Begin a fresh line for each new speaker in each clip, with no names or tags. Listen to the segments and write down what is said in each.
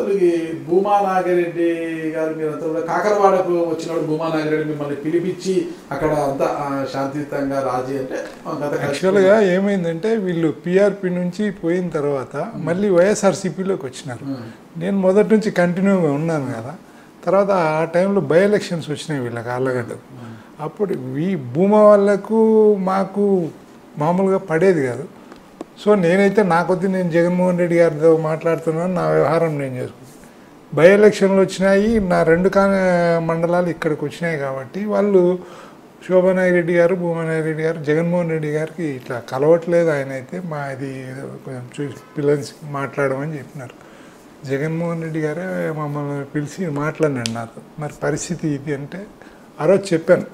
అసలు ఈ భూమా నాగిరెడ్డి గారు మీరంతా కూడా కాకరవాడకు వచ్చినప్పుడు భూమా నాగిరెడ్డి మిమ్మల్ని పిలిపించి అక్కడ అంతా ఆ, శాంతియుతంగా రాజీ అంటే ఆ, గత
యాక్చువల్గా ఏమైందంటే వీళ్ళు పిఆర్పి నుంచి పోయిన తర్వాత మళ్ళీ వైఎస్ఆర్సీపీలోకి వచ్చినారు నేను మొదటి నుంచి కంటిన్యూగా ఉన్నాను కదా తర్వాత ఆ టైంలో బై ఎలక్షన్స్ వచ్చినాయి వీళ్ళకి ఆళ్ళగడ్డ అప్పుడు ఈ భూమా వాళ్ళకు మాకు మామూలుగా పడేది కాదు సో నేనైతే నా కొద్ది నేను జగన్మోహన్ రెడ్డి గారితో మాట్లాడుతున్నాను నా వ్యవహారం నేను చేసుకుంటాను బై ఎలక్షన్లు వచ్చినాయి నా రెండు కా మండలాలు ఇక్కడికి వచ్చినాయి కాబట్టి వాళ్ళు శోభానాయక్ రెడ్డి గారు భూమానాయక్ రెడ్డి గారు జగన్మోహన్ రెడ్డి గారికి ఇట్లా కలవట్లేదు ఆయన అయితే మా ఇది ఏదో కొంచెం చూసి పిల్లల్ని మాట్లాడమని చెప్పినారు జగన్మోహన్ రెడ్డి గారే మమ్మల్ని పిలిచి మాట్లాడినాడు నాతో మరి పరిస్థితి ఇది అంటే ఆ రోజు చెప్పాను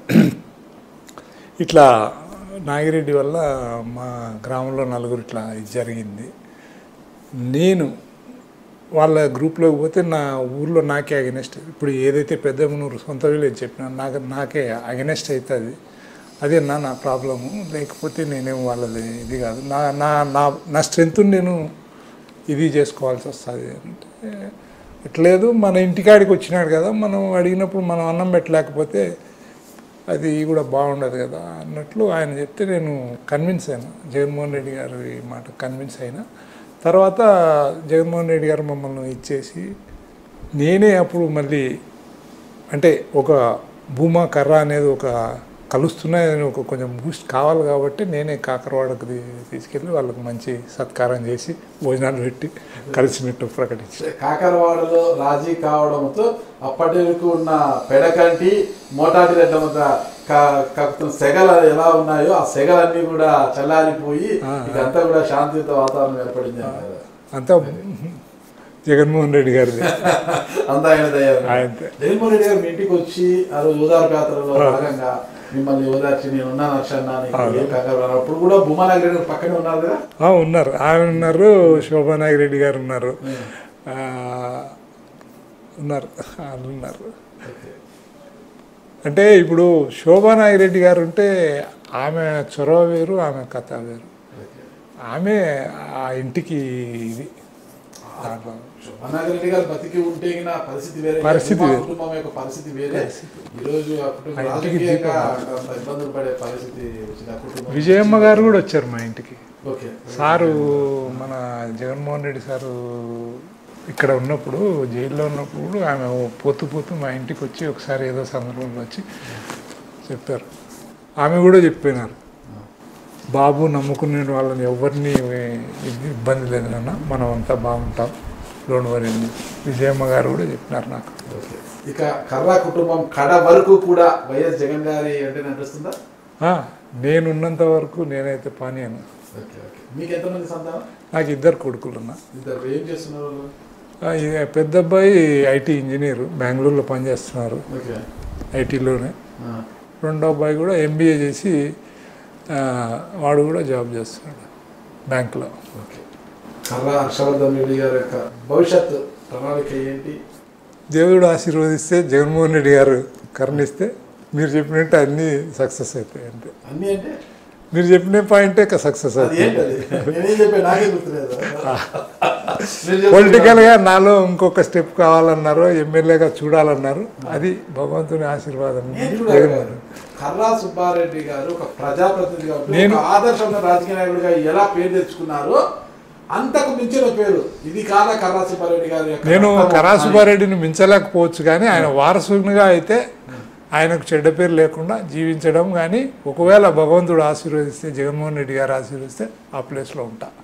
ఇట్లా నాగిరెడ్డి వల్ల మా గ్రామంలో నలుగురు ఇట్లా ఇది జరిగింది నేను వాళ్ళ గ్రూప్లోకి పోతే నా ఊర్లో నాకే అగెనెస్ట్ ఇప్పుడు ఏదైతే పెద్దమ్మనూరు సొంత విలేజ్ చెప్పినా నాకు నాకే అగెనెస్ట్ అవుతుంది అదే నా నా ప్రాబ్లము లేకపోతే నేనేం వాళ్ళది ఇది కాదు నా నా నా నా స్ట్రెంత్ నేను ఇది చేసుకోవాల్సి వస్తుంది అంటే ఎట్లేదు మన ఇంటికాడికి వచ్చినాడు కదా మనం అడిగినప్పుడు మనం అన్నం పెట్టలేకపోతే అది కూడా బాగుండదు కదా అన్నట్లు ఆయన చెప్తే నేను కన్విన్స్ అయినా జగన్మోహన్ రెడ్డి గారి మాట కన్విన్స్ అయినా తర్వాత జగన్మోహన్ రెడ్డి గారు మమ్మల్ని ఇచ్చేసి నేనే అప్పుడు మళ్ళీ అంటే ఒక భూమా కర్ర అనేది ఒక కలుస్తున్నాయని ఒక కొంచెం బూస్ట్ కావాలి కాబట్టి నేనే కాకరవాడకు తీ- తీసుకెళ్ళి వాళ్ళకి మంచి సత్కారం చేసి భోజనాలు పెట్టి కలిసినట్టు ప్రకటించి
కాకరవాడలో రాజీ కావడంతో అప్పటి వరకు ఉన్న పెడకంటి మోటాటి రెడ్ల మధ్య కా- కాకుతున్న సెగలు ఎలా ఉన్నాయో ఆ సెగలన్నీ కూడా చల్లారిపోయి ఇదంతా కూడా శాంతియుత వాతావరణం ఏర్పడింది అన్నారు.
అంతా జగన్మోహన్ రెడ్డి గారిది
అంతా ఆయన దయ
ఆయనదే.
జగన్మోహన్ రెడ్డి గారు మీ ఇంటికి వచ్చి ఆ రోజు ఓదార్పు యాత్రలో భాగంగా మిమ్మల్ని ఓదార్చి నేను ఉన్నాను అక్షన్నా నీకు ఏం కంగారు పడకు. అప్పుడు కూడా భూమానాగిరి గారు పక్కనే ఉన్నారు కదా
ఆ, ఉన్నారు ఆయన ఉన్నారు శోభానాయక్ రెడ్డి గారు ఉన్నారు ఆ, ఉన్నారు వాళ్ళు ఉన్నారు అంటే ఇప్పుడు శోభానాయక్ రెడ్డి గారు ఉంటే ఆమె చొరవ వేరు ఆమె కథ వేరు ఆమె ఆ ఇంటికి ఇది దాంట్లో
అనాగిరెడ్డి గారు బతికి ఉంటే గిన పరిస్థితి వేరే
పరిస్థితి
మా
వేరే.
కుటుంబం యొక్క పరిస్థితి వేరే ఈ రోజు ఆ కుటుంబం
ఆ ఇంటికి
రాజకీయంగా అంత ఇబ్బందులు పడే పరిస్థితి వచ్చింది ఆ కుటుంబం
విజయమ్మ గారు కూడా వచ్చారు మా ఇంటికి
ఓకే
సారు మన జగన్మోహన్ రెడ్డి సారు ఇక్కడ ఉన్నప్పుడు జైల్లో ఉన్నప్పుడు ఆమె పోతూ పోతూ మా ఇంటికి వచ్చి ఒకసారి ఏదో సందర్భంలో వచ్చి చెప్పారు ఆమె కూడా చెప్పినారు బాబు నమ్ముకునే వాళ్ళని ఎవరిని ఇబ్బంది లేదు నాన్న మనం అంతా బాగుంటాం లోన్ వరి విజయమ్మ గారు కూడా చెప్పినారు నాకు
ఓకే ఇక కర్రా కుటుంబం కడ వరకు కూడా వైఎస్ జగన్ గారి అంటే నడుస్తుందా
ఆ, నేనున్నంత వరకు నేనైతే పానీయను
ఓకే ఓకే మీకు ఎంతమంది సంతానం
నాకు ఇద్దరు కొడుకులు ఉన్నా
ఇద్దరు ఏం చేస్తున్నారు వాళ్ళు?
ఆ, ఈ పెద్ద అబ్బాయి ఐటీ ఇంజనీరు బెంగళూరులో పనిచేస్తున్నారు
ఓకే
ఐటీలోనే
ఆ,
రెండో అబ్బాయి కూడా ఎంబీఏ చేసి ఆ, వాడు కూడా జాబ్ చేస్తున్నాడు బ్యాంకులో
ఓకే కర్రా హర్షవర్ధన్ రెడ్డి గారి యొక్క భవిష్యత్తు ప్రణాళిక ఏంటి
దేవుడు ఆశీర్వదిస్తే జగన్మోహన్ రెడ్డి గారు కరుణిస్తే మీరు చెప్పినట్టు అన్నీ సక్సెస్ అవుతాయి అంతే
అన్నీ అంటే
మీరు చెప్పిన పాయింటే సక్సెస్
అది
అవుతాయి
ఏంటి అది నేనేం చెప్పాను నాకే గుర్తులేదు మీరు చెప్పండి.
పొలిటికల్గా నాలో ఇంకొక స్టెప్ కావాలన్నారు ఎమ్మెల్యేగా చూడాలన్నారు అది భగవంతుని ఆశీర్వాదం
నేను కూడా
జగన్మోహన్
కర్రా సుబ్బారెడ్డి గారు ఒక ప్రజాప్రతినిధిగా ఉంటూ
నేను-
ఒక ఆదర్శమైన రాజకీయ నాయకుడిగా ఎలా పేరు తెచ్చుకున్నారో అంతకు మించిన పేరు ఇది కాదా కర్రా సుబ్బారెడ్డి గారి యొక్క
నేను
రక్తము
కరాసుబారెడ్డిని మించలేకపోవచ్చు కానీ ఆయన వారసునిగా అయితే ఆయనకు చెడ్డ పేరు లేకుండా జీవించడం కానీ ఒకవేళ భగవంతుడు ఆశీర్వదిస్తే జగన్మోహన్ రెడ్డి గారు ఆశీర్వదిస్తే ఆ ప్లేస్లో ఉంటా